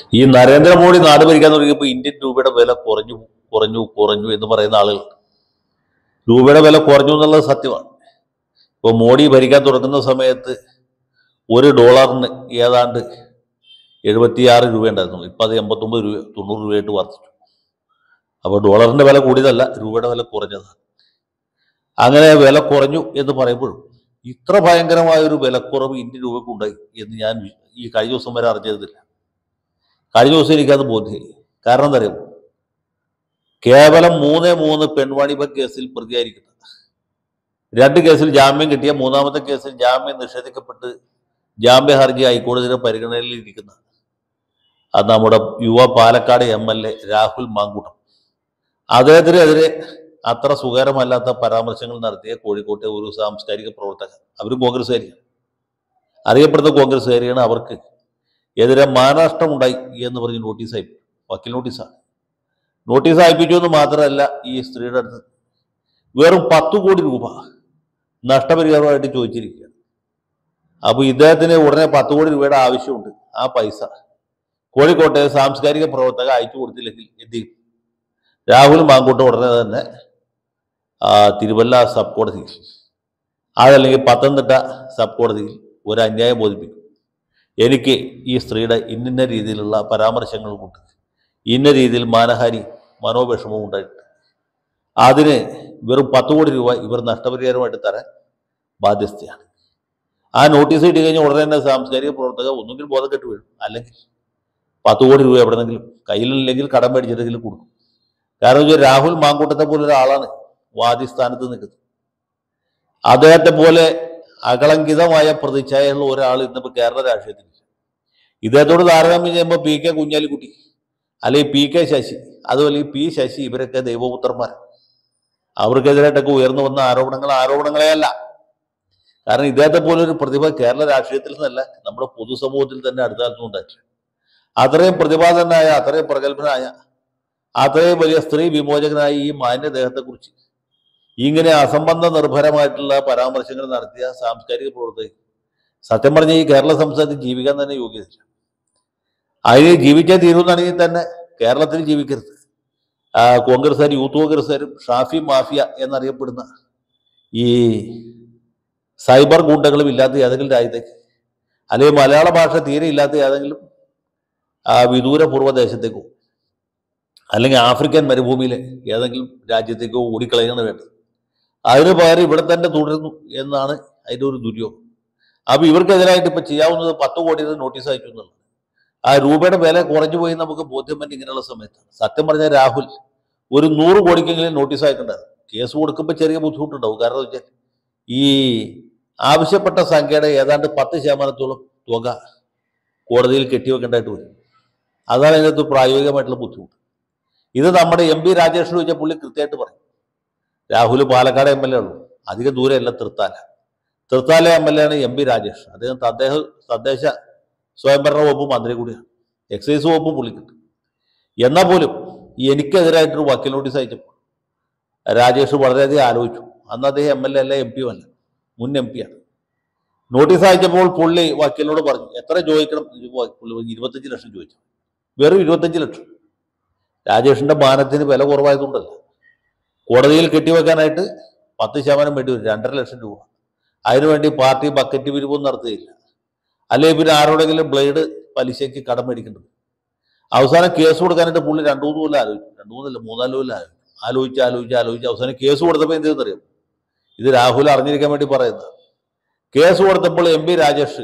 ഈ നരേന്ദ്രമോദി നാട് ഭരിക്കാൻ തുടങ്ങിയപ്പോൾ ഇന്ത്യൻ രൂപയുടെ വില കുറഞ്ഞു കുറഞ്ഞു കുറഞ്ഞു എന്ന് പറയുന്ന ആളുകൾ രൂപയുടെ വില കുറഞ്ഞു എന്നുള്ളത് സത്യമാണ് ഇപ്പോൾ മോഡി ഭരിക്കാൻ തുടങ്ങുന്ന സമയത്ത് ഒരു ഡോളറിന് ഏതാണ്ട് എഴുപത്തിയാറ് രൂപ ഉണ്ടായിരുന്നു ഇപ്പം അത് എൺപത്തൊമ്പത് രൂപ തൊണ്ണൂറ് രൂപയായിട്ട് വർദ്ധിച്ചു അപ്പോൾ ഡോളറിന്റെ വില കൂടിയതല്ല രൂപയുടെ വില കുറഞ്ഞതാണ് അങ്ങനെ വില കുറഞ്ഞു എന്ന് പറയുമ്പോഴും ഇത്ര ഭയങ്കരമായ ഒരു വിലക്കുറവ് ഇന്ത്യൻ രൂപയ്ക്ക് ഉണ്ടായി എന്ന് ഞാൻ ഈ കഴിഞ്ഞ ദിവസം വരെ അറിഞ്ഞതില്ല കഴിഞ്ഞ ദിവസം എനിക്കത് ബോധ്യമായി കാരണം എന്താ അറിയാമോ കേവലം മൂന്നേ മൂന്ന് പെൺവാണിഭ കേസിൽ പ്രതിയായിരിക്കുന്നത് രണ്ട് കേസിൽ ജാമ്യം കിട്ടിയ മൂന്നാമത്തെ കേസിൽ ജാമ്യം നിഷേധിക്കപ്പെട്ട് ജാമ്യ ഹർജി ഹൈക്കോടതിയുടെ പരിഗണനയിൽ ഇരിക്കുന്ന അത് നമ്മുടെ യുവ Palakkad M L A Rahul Mankoottam അദ്ദേഹത്തിനെതിരെ അത്ര സുഖകരമല്ലാത്ത പരാമർശങ്ങൾ നടത്തിയ കോഴിക്കോട്ടെ ഒരു സാംസ്കാരിക പ്രവർത്തകർ അവർ കോൺഗ്രസ്സുകാരിയാണ് അറിയപ്പെടുന്ന കോൺഗ്രസ്സുകാരിയാണ് അവർക്ക് എതിരെ മാനനഷ്ടം ഉണ്ടായി എന്ന് പറഞ്ഞ് നോട്ടീസ് അയച്ചു വക്കീൽ നോട്ടീസാണ് നോട്ടീസ് അയപ്പിച്ചു എന്ന് മാത്രമല്ല ഈ സ്ത്രീയുടെ അടുത്ത് വെറും പത്ത് കോടി രൂപ നഷ്ടപരിഹാരമായിട്ട് ചോദിച്ചിരിക്കുകയാണ് അപ്പോൾ ഇദ്ദേഹത്തിന് ഉടനെ പത്ത് കോടി രൂപയുടെ ആവശ്യമുണ്ട് ആ പൈസ കോഴിക്കോട്ടെ സാംസ്കാരിക പ്രവർത്തക അയച്ചു കൊടുത്തില്ലെങ്കിൽ എന്ത് ചെയ്യും രാഹുൽ മാങ്കൂട്ടം ഉടനെ തന്നെ ആ, തിരുവല്ല സബ് കോടതിയിൽ അതല്ലെങ്കിൽ പത്തനംതിട്ട സബ് കോടതിയിൽ ഒരു അന്യായം ബോധിപ്പിക്കും എനിക്ക് ഈ സ്ത്രീയുടെ ഇന്നിന്ന രീതിയിലുള്ള പരാമർശങ്ങൾ കൊണ്ട് ഇന്ന രീതിയിൽ മാനഹാരി മനോവിഷമവും ഉണ്ടായിട്ടുണ്ട് അതിന് വെറും പത്ത് കോടി രൂപ ഇവർ നഷ്ടപരിഹാരമായിട്ട് തരാൻ ബാധ്യസ്ഥയാണ് ആ നോട്ടീസ് കിട്ടി കഴിഞ്ഞാൽ ഉടനെ തന്നെ സാംസ്കാരിക പ്രവർത്തക ഒന്നുകിൽ ബോധം കെട്ട് വീഴും അല്ലെങ്കിൽ പത്ത് കോടി രൂപ എവിടെന്നെങ്കിലും കയ്യിലില്ലെങ്കിൽ കടം മേടിച്ചിട്ടെങ്കിലും കൊടുക്കും കാരണം വെച്ചാൽ രാഹുൽ മാങ്കൂട്ടത്തെ പോലെ ഒരാളാണ് വാദിസ്ഥാനത്ത് നിൽക്കുന്നത് അദ്ദേഹത്തെ പോലെ അകളങ്കിതമായ പ്രതിച്ഛായുള്ള ഒരാൾ ഇന്നിപ്പോൾ കേരള രാഷ്ട്രീയത്തിൽ ഇദ്ദേഹത്തോട് താരതമ്യം ചെയ്യുമ്പോൾ പി കെ കുഞ്ഞാലിക്കുട്ടി അല്ലെങ്കിൽ പി കെ ശശി അതുപോലെ ഈ പി ശശി ഇവരൊക്കെ ദൈവപുത്രന്മാർ അവർക്കെതിരായിട്ടൊക്കെ ഉയർന്നു വന്ന ആരോപണങ്ങൾ ആരോപണങ്ങളെ അല്ല കാരണം ഇദ്ദേഹത്തെ പോലെ ഒരു പ്രതിഭ കേരള രാഷ്ട്രീയത്തിൽ നിന്നല്ല നമ്മുടെ പൊതുസമൂഹത്തിൽ തന്നെ അടുത്ത കാലത്തും ഉണ്ടായിട്ടില്ല അത്രയും പ്രതിഭാതനായ അത്രയും പ്രഗത്ഭനായ അത്രയും വലിയ സ്ത്രീ വിമോചകനായ ഈ മാന്യദേഹത്തെക്കുറിച്ച് ഇങ്ങനെ അസംബന്ധ നിർഭരമായിട്ടുള്ള പരാമർശങ്ങൾ നടത്തിയ സാംസ്കാരിക പ്രവർത്തകർ സത്യം പറഞ്ഞ ഈ കേരള സംസ്ഥാനത്ത് ജീവിക്കാൻ തന്നെ യോഗ്യതയില്ല അതിന് ജീവിക്കാൻ തീരുമെന്നാണെങ്കിൽ തന്നെ കേരളത്തിൽ ജീവിക്കരുത് ആ, കോൺഗ്രസ്സുകാർ യൂത്ത് കോൺഗ്രസ്സുകാരും ഷാഫി മാഫിയ എന്നറിയപ്പെടുന്ന ഈ സൈബർ ഗൂണ്ടകളും ഇല്ലാത്ത ഏതെങ്കിലും രാജ്യത്തേക്ക് അല്ലെങ്കിൽ മലയാള ഭാഷ തീരെ ഇല്ലാത്ത ഏതെങ്കിലും ആ, വിദൂര പൂർവ്വദേശത്തേക്കോ അല്ലെങ്കിൽ ആഫ്രിക്കൻ മരുഭൂമിയിലെ ഏതെങ്കിലും രാജ്യത്തേക്കോ ഓടിക്കളയാണ് വേണ്ടത് അതിന് പകരം ഇവിടെ തന്നെ തുടരുന്നു എന്നാണ് അതിൻ്റെ ഒരു ദുര്യോഗം അപ്പൊ ഇവർക്കെതിരായിട്ട് ഇപ്പൊ ചെയ്യാവുന്നത് പത്ത് കോടിയുടെ നോട്ടീസ് അയച്ചു എന്നുള്ളത് ആ രൂപയുടെ വില കുറഞ്ഞു പോയി നമുക്ക് ബോധ്യം പറ്റി ഇങ്ങനെയുള്ള സമയത്ത് സത്യം പറഞ്ഞാൽ രാഹുൽ ഒരു നൂറ് കോടിക്കെങ്കിലും നോട്ടീസ് അയക്കണ്ടായിരുന്നു കേസ് കൊടുക്കുമ്പോൾ ചെറിയ ബുദ്ധിമുട്ടുണ്ടാവും കാരണം വെച്ചാൽ ഈ ആവശ്യപ്പെട്ട സംഖ്യയുടെ ഏതാണ്ട് പത്ത് ശതമാനത്തോളം തുക കോടതിയിൽ കെട്ടിവെക്കേണ്ടതായിട്ട് വരും അതാണ് അതിനകത്ത് പ്രായോഗികമായിട്ടുള്ള ബുദ്ധിമുട്ട് ഇത് നമ്മുടെ എം പി രാജേഷിന് ചോദിച്ച പുള്ളി കൃത്യമായിട്ട് പറയും Rahul Palakkad M L A ഉള്ളൂ അധികം ദൂരമല്ല Thrithala Thrithala M L A ആണ് എം പി രാജേഷ് അദ്ദേഹം തദ്ദേശ തദ്ദേശ സ്വയംഭരണ വകുപ്പ് മന്ത്രി കൂടിയാണ് എക്സൈസ് വകുപ്പ് പുള്ളിക്കിട്ട് എന്നാൽ പോലും ഈ എനിക്കെതിരായിട്ടൊരു വക്കീൽ നോട്ടീസ് അയച്ചപ്പോൾ രാജേഷ് വളരെയധികം ആലോചിച്ചു അന്ന് അദ്ദേഹം എം എൽ എ അല്ല എം പിയും അല്ല മുൻ എം പിയാണ് നോട്ടീസ് അയച്ചപ്പോൾ പുള്ളി വക്കീലിനോട് പറഞ്ഞു എത്ര ചോദിക്കണം പുള്ളി ഇരുപത്തഞ്ച് ലക്ഷം ചോദിച്ചു വെറും ഇരുപത്തഞ്ച് ലക്ഷം രാജേഷിന്റെ മാനത്തിന് വില കുറവായതുകൊണ്ടല്ല കോടതിയിൽ കെട്ടിവെക്കാനായിട്ട് പത്ത് ശതമാനം വേണ്ടി വരും രണ്ടര ലക്ഷം രൂപ അതിനുവേണ്ടി പാർട്ടി ബക്കറ്റ് പിരിവും നടത്തുകയില്ല അല്ലെങ്കിൽ പിന്നെ ആരോടെങ്കിലും ബ്ലേഡ് പലിശയ്ക്ക് കടം മേടിക്കേണ്ടത് അവസാനം കേസ് കൊടുക്കാനായിട്ട് പുള്ളി രണ്ടു മൂന്ന് കൊല്ലം ആലോചിച്ചു രണ്ടു മൂന്നല്ല മൂന്നാല് കൊല്ലം ആലോചിച്ചു ആലോചിച്ച് ആലോചിച്ച് ആലോചിച്ച് അവസാനം കേസ് കൊടുത്തപ്പോൾ എന്തെന്നറിയാം ഇത് രാഹുൽ അറിഞ്ഞിരിക്കാൻ വേണ്ടി പറയുന്നത് കേസ് കൊടുത്തപ്പോൾ എം പി രാജേഷ്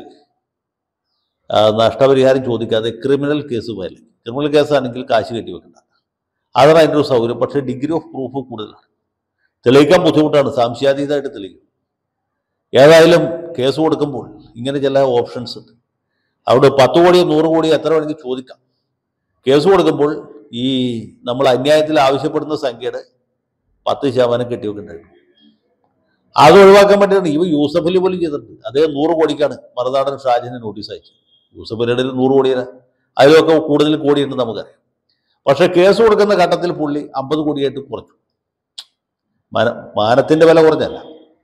ആ, നഷ്ടപരിഹാരം ചോദിക്കാതെ ക്രിമിനൽ കേസ് പോലെ ക്രിമിനൽ കേസാണെങ്കിൽ കാശ് കെട്ടി വെക്കണ്ട അതാണ് അതിൻ്റെ ഒരു സൗകര്യം പക്ഷേ ഡിഗ്രി ഓഫ് പ്രൂഫ് കൂടുതലാണ് തെളിയിക്കാൻ ബുദ്ധിമുട്ടാണ് സംശയാതീതമായിട്ട് തെളിയിക്കും ഏതായാലും കേസ് കൊടുക്കുമ്പോൾ ഇങ്ങനെ ചില ഓപ്ഷൻസ് ഉണ്ട് അവിടെ പത്ത് കോടിയോ നൂറ് കോടിയോ എത്ര വേണമെങ്കിൽ ചോദിക്കാം കേസ് കൊടുക്കുമ്പോൾ ഈ നമ്മൾ അന്യായത്തിൽ ആവശ്യപ്പെടുന്ന സംഖ്യയുടെ പത്ത് ശതമാനം കെട്ടിവെക്കേണ്ടത് അത് ഒഴിവാക്കാൻ വേണ്ടിയാണ് ഇവ യൂസഫ് അലി പോലും ചെയ്തിട്ടുണ്ട് അദ്ദേഹം നൂറ് കോടിക്കാണ് മറുനാടൻ ഷാജിന് നോട്ടീസ് അയച്ചത് യൂസഫ് അലിയുടെ നൂറ് കോടിയാണ് അതിലൊക്കെ കൂടുതൽ കോടിയുണ്ട് നമുക്കറിയാം പക്ഷെ കേസ് കൊടുക്കുന്ന ഘട്ടത്തിൽ പുള്ളി അമ്പത് കോടിയായിട്ട് കുറച്ചു മാന മാനത്തിന്റെ വില കുറഞ്ഞല്ല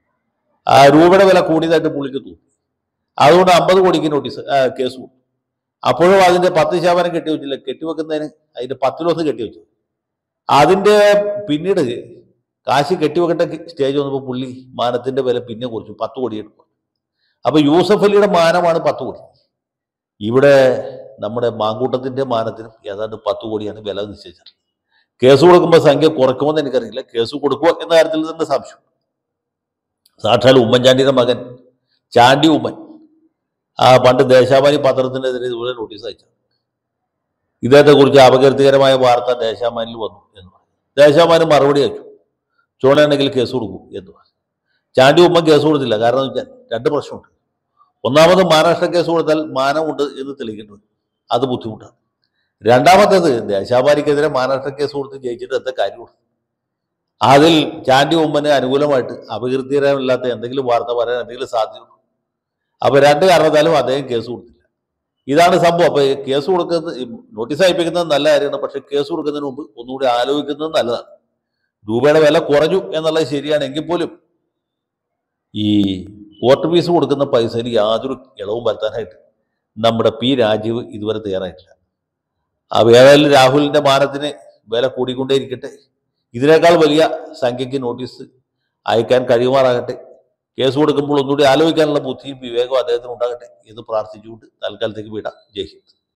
ആ രൂപയുടെ വില കൂടിയതായിട്ട് പുള്ളിക്ക് തോന്നി അതുകൊണ്ട് അമ്പത് കോടിക്ക് നോട്ടീസ് ആ, കേസ് കൊടുത്തു അപ്പോഴും അതിന്റെ പത്ത് ശതമാനം കെട്ടിവെച്ചില്ല കെട്ടിവെക്കുന്നതിന് അതിന്റെ പത്തിലൊന്ന് കെട്ടിവെച്ചു അതിന്റെ പിന്നീട് കാശ് കെട്ടിവെക്കേണ്ട സ്റ്റേജ് വന്നപ്പോൾ പുള്ളി മാനത്തിന്റെ വില പിന്നെ കുറച്ചു പത്ത് കോടി എടുക്കും അപ്പൊ യൂസഫ് അലിയുടെ മാനമാണ് പത്ത് കോടി ഇവിടെ നമ്മുടെ മാങ്കൂട്ടത്തിന്റെ മാനത്തിനും ഏതാണ്ട് പത്ത് കോടിയാണ് വില നിശ്ചയിച്ചത് കേസ് കൊടുക്കുമ്പോൾ സംഖ്യ കുറയ്ക്കുമെന്ന് എനിക്കറിയില്ല കേസ് കൊടുക്കുമോ എന്ന കാര്യത്തിൽ തന്നെ സംശയം സാക്ഷാൽ ഉമ്മൻചാണ്ടിയുടെ മകൻ ചാണ്ടി ഉമ്മൻ ആ പണ്ട് ദേശാമാനി പത്രത്തിനെതിരെ ഇതുപോലെ നോട്ടീസ് അയച്ചു ഇദ്ദേഹത്തെക്കുറിച്ച് അപകീർത്തികരമായ വാർത്ത ദേശാമാനിൽ വന്നു എന്ന് പറഞ്ഞു ദേശാമാനി മറുപടി അയച്ചു ചൂടാണെങ്കിൽ കേസ് കൊടുക്കൂ എന്ന് പറഞ്ഞു ചാണ്ടി ഉമ്മൻ കേസ് കൊടുത്തില്ല കാരണം എന്ന് വെച്ചാൽ രണ്ട് പ്രശ്നമുണ്ട് ഒന്നാമത് മഹാരാഷ്ട്ര കേസ് കൊടുത്താൽ മാനമുണ്ട് എന്ന് തെളിയിക്കേണ്ടത് അത് ബുദ്ധിമുട്ടാണ് രണ്ടാമത്തേത് ദേശാമാനിക്കെതിരെ മഹാരാഷ്ട്ര കേസ് കൊടുത്ത് ജയിച്ചിട്ട് എന്താ കാര്യമുള്ളൂ അതിൽ ചാണ്ടി ഉമ്മന് അനുകൂലമായിട്ട് അപകീർത്തികരമില്ലാത്ത എന്തെങ്കിലും വാർത്ത പറയാൻ എന്തെങ്കിലും സാധ്യതയുള്ളൂ അപ്പൊ രണ്ട് കാരണത്താലും അദ്ദേഹം കേസ് കൊടുത്തില്ല ഇതാണ് സംഭവം അപ്പൊ ഈ കേസ് കൊടുക്കുന്നത് ഈ നോട്ടീസ് അയപ്പിക്കുന്നത് നല്ല കാര്യമാണ് പക്ഷെ കേസ് കൊടുക്കുന്നതിന് മുമ്പ് ഒന്നുകൂടി ആലോചിക്കുന്നത് നല്ലതാണ് രൂപയുടെ വില കുറഞ്ഞു എന്നുള്ളത് ശരിയാണ് എങ്കിൽ പോലും ഈ കോർട്ട് ഫീസ് കൊടുക്കുന്ന പൈസയിൽ യാതൊരു ഇളവും വരുത്താനായിട്ട് നമ്മുടെ പി രാജീവ് ഇതുവരെ തയ്യാറായിട്ടില്ല അപ്പൊ ഏതായാലും രാഹുലിന്റെ മാനത്തിന് വില കൂടിക്കൊണ്ടേയിരിക്കട്ടെ ഇതിനേക്കാൾ വലിയ സംഖ്യയ്ക്ക് നോട്ടീസ് അയക്കാൻ കഴിയുമാറാകട്ടെ കേസ് കൊടുക്കുമ്പോൾ ഒന്നുകൂടി ആലോചിക്കാനുള്ള ബുദ്ധിയും വിവേകവും അദ്ദേഹത്തിന് ഉണ്ടാകട്ടെ എന്ന് പ്രാർത്ഥിച്ചുകൊണ്ട് തൽക്കാലത്തേക്ക് വിടാം ജയ് ഹിന്ദ്